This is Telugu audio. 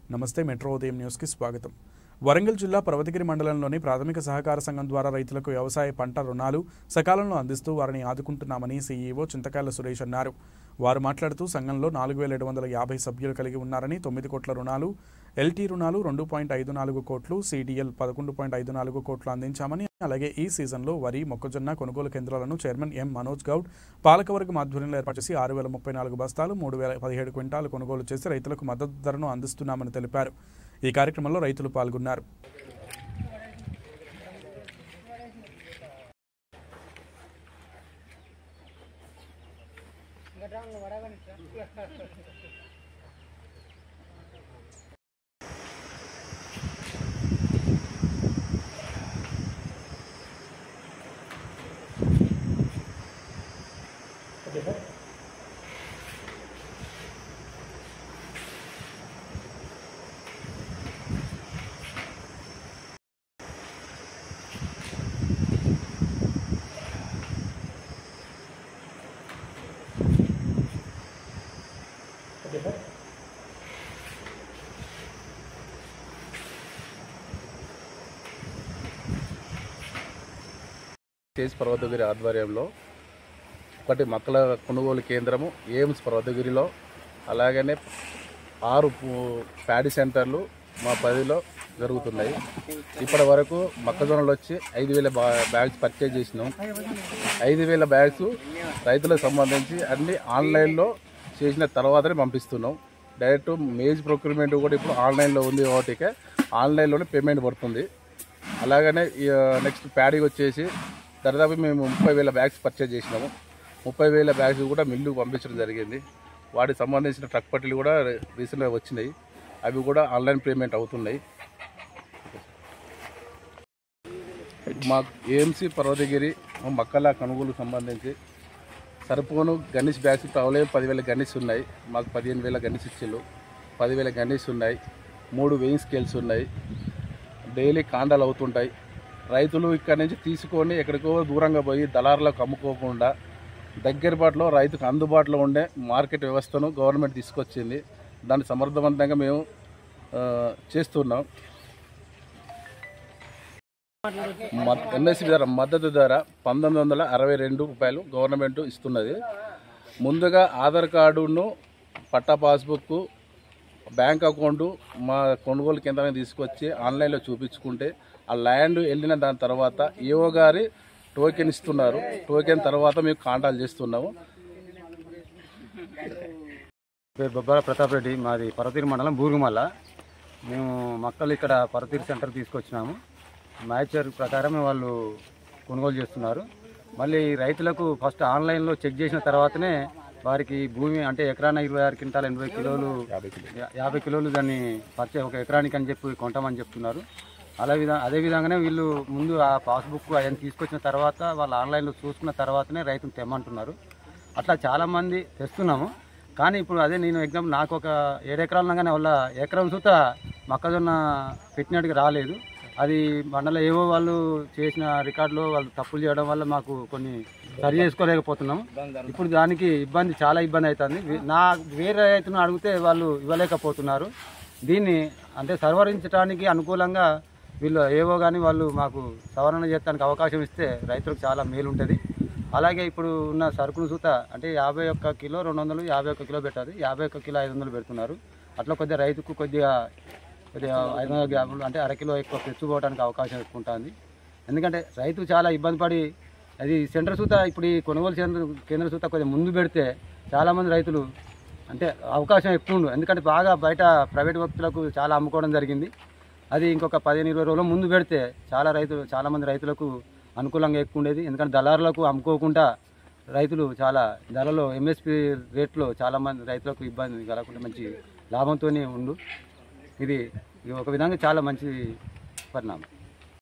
నమస్తే మెట్రో ఉదయం న్యూస్కి స్వాగతం వరంగల్ జిల్లా పర్వతగిరి మండలంలోని ప్రాథమిక సహకార సంఘం ద్వారా రైతులకు వ్యవసాయ పంట రుణాలు సకాలంలో అందిస్తూ వారిని ఆదుకుంటున్నామని సీఈఓ చింతకాయల సురేష్ అన్నారు వారు మాట్లాడుతూ సంఘంలో నాలుగు వేల ఏడు వందల యాభై సభ్యులు కలిగి ఉన్నారని తొమ్మిది కోట్ల రుణాలు ఎల్టీ రుణాలు రెండు పాయింట్ ఐదు నాలుగు కోట్లు సిడిఎల్ పదకొండు పాయింట్ ఐదు నాలుగు కోట్లు అందించామని అలాగే ఈ సీజన్లో వరి మొక్కజొన్న కొనుగోలు కేంద్రాలను చైర్మన్ ఎం మనోజ్ గౌడ్ పాలకవర్గం ఆధ్వర్యంలో ఏర్పాటు చేసి ఆరు వేల ముప్పై నాలుగు బస్తాలు మూడు వేల పదిహేడు క్వింటాలు కొనుగోలు చేసి రైతులకు మద్దతు ధరను అందిస్తున్నామని తెలిపారు ఈ కార్యక్రమంలో రైతులు పాల్గొన్నారు తేజ్ పర్వతగిరి ఆధ్వర్యంలో ఒకటి మొక్కల కొనుగోలు కేంద్రము ఎయిమ్స్ పర్వతగిరిలో అలాగనే ఆరు పు- ప్యాడీ సెంటర్లు మా పదిలో జరుగుతున్నాయి ఇప్పటి వరకు మొక్కజొన్నలు వచ్చి ఐదు వేల బా- బ్యాగ్స్ పర్చేజ్ చేసినాం ఐదు వేల బ్యాగ్స్ రైతులకు సంబంధించి అన్ని ఆన్లైన్లో చేసిన తర్వాతనే పంపిస్తున్నాం డైరెక్ట్ మేజ్ ప్రొక్యూర్మెంట్ కూడా ఇప్పుడు ఆన్లైన్లో ఉంది కాబట్టి ఆన్లైన్లోనే పేమెంట్ పడుతుంది అలాగనే నెక్స్ట్ ప్యాడీ వచ్చేసి దాదాపు మేము ముప్పై వేల బ్యాగ్స్ పర్చేజ్ చేసినాము ముప్పై వేల బ్యాగ్స్ కూడా మిల్లుకు పంపించడం జరిగింది వాటికి సంబంధించిన ట్రక్ పట్టీలు కూడా రీసెంట్గా వచ్చినాయి అవి కూడా ఆన్లైన్ పేమెంట్ అవుతున్నాయి మా ఏఎంసీ పర్వతగిరి మా మక్కల కొనుగోలు సంబంధించి సరిపోను గణేష్ బ్యాగ్స్ ప్రవలే పదివేల గణేష్ ఉన్నాయి మాకు పదిహేను వేల గణేష్ ఇచ్చిళ్ళు పదివేల గణేష్ ఉన్నాయి మూడు వెయింగ్ స్కేల్స్ ఉన్నాయి డైలీ కాండాలు అవుతుంటాయి రైతులు ఇక్కడ నుంచి తీసుకొని ఎక్కడికో దూరంగా పోయి దళారులకు అమ్ముకోకుండా దగ్గరబాటులో రైతుకు అందుబాటులో ఉండే మార్కెట్ వ్యవస్థను గవర్నమెంట్ తీసుకొచ్చింది దాన్ని సమర్థవంతంగా మేము ఆ, చేస్తున్నాం ఎన్ఎస్సి ధర మద్దతు ధర పంతొమ్మిది వందల అరవై రెండు రూపాయలు గవర్నమెంట్ ఇస్తున్నది ముందుగా ఆధార్ కార్డును పట్టా పాస్బుక్ బ్యాంక్ అకౌంట్ మా కొనుగోలు కేంద్రానికి తీసుకొచ్చి ఆన్లైన్లో చూపించుకుంటే ఆ ల్యాండ్ వెళ్ళిన దాని తర్వాత ఏఓ గారి టోకెన్ ఇస్తున్నారు టోకెన్ తర్వాత మేము కాంటాక్ట్ చేస్తున్నాము పేరు బొబ్బాల ప్రతాప్ రెడ్డి మాది పర్వతీరు మండలం బూరుగుమల్ల మేము మక్కలు ఇక్కడ పర్వతీరు సెంటర్ తీసుకొచ్చినాము మ్యాచర్ ప్రకారం వాళ్ళు కొనుగోలు చేస్తున్నారు మళ్ళీ రైతులకు ఫస్ట్ ఆన్లైన్లో చెక్ చేసిన తర్వాతనే వారికి భూమి అంటే ఎకరాన ఇరవై ఆరు క్వింటాల ఎనభై కిలోలు యా- యాభై కిలోలు దాన్ని పర్చే ఒక ఎకరానికి అని చెప్పి కొంటామని చెప్తున్నారు అలా విధ అదే విధంగానే వీళ్ళు ముందు ఆ పాస్బుక్ అవన్నీ తీసుకొచ్చిన తర్వాత వాళ్ళు ఆన్లైన్లో చూసుకున్న తర్వాతనే రైతును తెమ్మంటున్నారు అట్లా చాలామంది తెస్తున్నాము కానీ ఇప్పుడు అదే నేను ఎగ్జాంపుల్ నాకు ఒక ఏడు ఎకరాలు ఉండగానే వాళ్ళ ఎకరం సుత మొక్కజొన్న పెట్టినట్టుగా రాలేదు అది మండల ఏవో వాళ్ళు చేసిన రికార్డులో వాళ్ళు తప్పులు చేయడం వల్ల మాకు కొన్ని సరి చేసుకోలేకపోతున్నాం ఇప్పుడు దానికి ఇబ్బంది చాలా ఇబ్బంది అవుతుంది వే- నా వేరే రైతును అడిగితే వాళ్ళు ఇవ్వలేకపోతున్నారు దీన్ని అంటే సవరించడానికి అనుకూలంగా వీళ్ళు ఏవో కానీ వాళ్ళు మాకు సవరణ చేయడానికి అవకాశం ఇస్తే రైతులకు చాలా మేలు ఉంటుంది అలాగే ఇప్పుడు ఉన్న సరుకులు సూత అంటే యాభై ఒక్క కిలో రెండు వందలు యాభై ఒక్క కిలో పెట్టారు యాభై ఒక్క కిలో ఐదు వందలు పెడుతున్నారు అట్లా కొద్దిగా రైతుకు కొద్దిగా కొద్దిగా ఐదు వందల గ్రాములు అంటే అర కిలో ఎక్కువ తెచ్చుకోవడానికి అవకాశం ఎక్కువ ఉంటుంది ఎందుకంటే రైతు చాలా ఇబ్బంది పడి అది సెంటర్ సూత ఇప్పుడు ఈ కొనుగోలు కేంద్ర కేంద్ర సూత కొద్దిగా ముందు పెడితే చాలామంది రైతులు అంటే అవకాశం ఎక్కువ ఉండు ఎందుకంటే బాగా బయట ప్రైవేట్ వ్యక్తులకు చాలా అమ్ముకోవడం జరిగింది అది ఇంకొక పదిహేను ఇరవై రోజులు ముందు పెడితే చాలా రైతులు చాలామంది రైతులకు అనుకూలంగా ఎక్కువ ఉండేది ఎందుకంటే దళారులకు అమ్ముకోకుండా రైతులు చాలా ధరలో ఎంఎస్పి రేట్లో చాలామంది రైతులకు ఇబ్బంది కలగకుండా మంచి లాభంతోనే ఉండు ఇది ఇది ఒక విధంగా చాలా మంచి పరిణామం